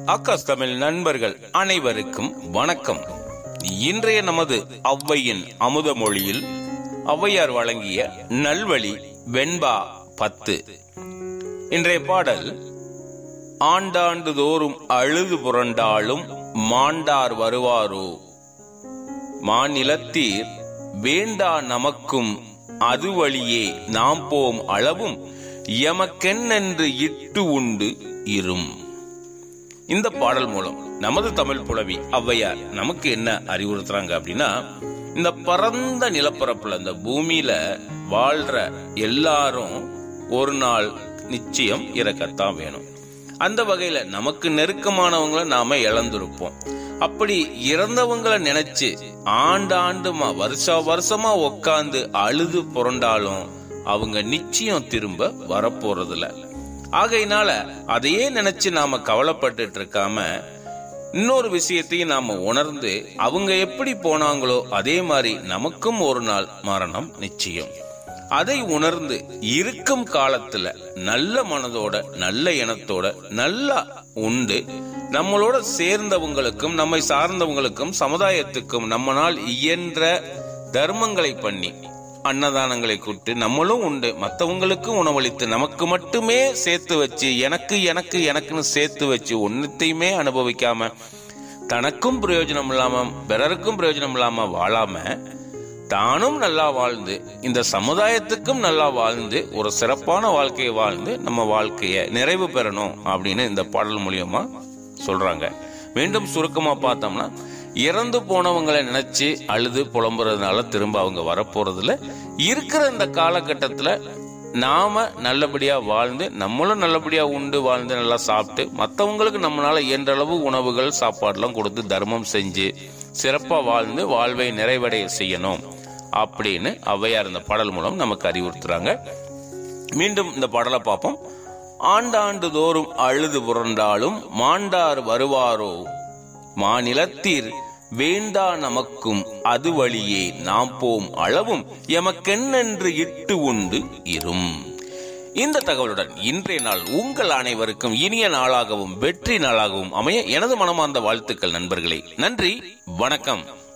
ஆகாஷ் தமிழ் நண்பர்கள் அனைவருக்கும் வணக்கம் இன்றைய நமது ஔவையின் அமுத மொழியில் ஔவையார் வழங்கிய நல்வழி வெண்பா பத்து இன்றைய பாடல் ஆண்டாண்டு தோறும் அழுது புரண்டாலும் மாண்டார் வருவாரோ மாநிலத்தீர் வேண்டா நமக்கும் அது வழியே நாம் போம் அளவும் எமக்கென்னென்று இட்டு உண்டு இரும் இந்த பாடல் மூலம் நமது தமிழ் புலவி ஔவையார் நமக்கு என்ன அறிவுறுத்துறாங்க அப்படின்னா இந்த பரந்த நிலப்பரப்புல இந்த பூமியில வாழ்ற எல்லாரும் ஒரு நாள் நிச்சயம் இறக்கத்தான் வேணும் அந்த வகையில நமக்கு நெருக்கமானவங்களை நாம இழந்திருப்போம் அப்படி இறந்தவங்களை நினைச்சு ஆண்டாண்டுமா வருஷா வருஷமா உக்காந்து அழுது புரண்டாலும் அவங்க நிச்சயம் திரும்ப வரப்போறதில்ல ஆகையினால அதையே நினைச்சு நாம கவலைப்பட்டுட்டு இருக்காம இன்னொரு விஷயத்தையும் நாம உணர்ந்து அவங்க எப்படி போனாங்களோ அதே மாதிரி நமக்கும் ஒரு நாள் மரணம் நிச்சயம் அதை உணர்ந்து இருக்கும் காலத்துல நல்ல மனதோட நல்ல இனத்தோட நல்லா உண்டு நம்மளோட சேர்ந்தவங்களுக்கும் நம்மை சார்ந்தவங்களுக்கும் சமுதாயத்துக்கும் நம்மளால் இயன்ற தர்மங்களை பண்ணி அன்னதானங்களை கூட்டு நம்மளும் உண்டு மற்றவங்களுக்கும் உணவளித்து நமக்கு மட்டுமே சேர்த்து வச்சு எனக்கு எனக்கு எனக்குன்னு சேர்த்து வச்சு ஒன்னுத்தையுமே அனுபவிக்காம தனக்கும் பிரயோஜனம் இல்லாம பிறருக்கும் பிரயோஜனம் இல்லாம வாழாம தானும் நல்லா வாழ்ந்து இந்த சமுதாயத்துக்கும் நல்லா வாழ்ந்து ஒரு சிறப்பான வாழ்க்கையை வாழ்ந்து நம்ம வாழ்க்கைய நிறைவு பெறணும் அப்படின்னு இந்த பாடல் மூலியமா சொல்றாங்க மீண்டும் சுருக்கமா பார்த்தோம்னா இறந்து போனவங்களை நினைச்சு அழுது புலம்புறதுனால திரும்ப அவங்க வரப்போறதுல இருக்கிற இந்த காலகட்டத்துல நாம நல்லபடியா வாழ்ந்து நம்மளும் நல்லபடியா உண்டு வாழ்ந்து நல்லா சாப்பிட்டு மற்றவங்களுக்கு நம்மளால இயன்ற அளவு உணவுகள் சாப்பாடுலாம் கொடுத்து தர்மம் செஞ்சு சிறப்பா வாழ்ந்து வாழ்வை நிறைவடைய செய்யணும் அப்படின்னு ஔவையார் இந்த பாடல் மூலம் நமக்கு அறிவுறுத்துறாங்க மீண்டும் இந்த பாடலை பார்ப்போம் ஆண்டாண்டு தோறும் அழுது புரண்டாலும் மாண்டார் வருவாரோ மாநிலத்தீர் வேண்டா நமக்கும் அது வழியே நாம் போம் அளவும் எமக்கென்னென்று இட்டு உண்டு இரும் இந்த தகவலுடன் இன்றைய நாள் உங்கள் அனைவருக்கும் இனிய நாளாகவும் வெற்றி நாளாகவும் அமைய எனது மனமார்ந்த வாழ்த்துக்கள் நண்பர்களே நன்றி வணக்கம்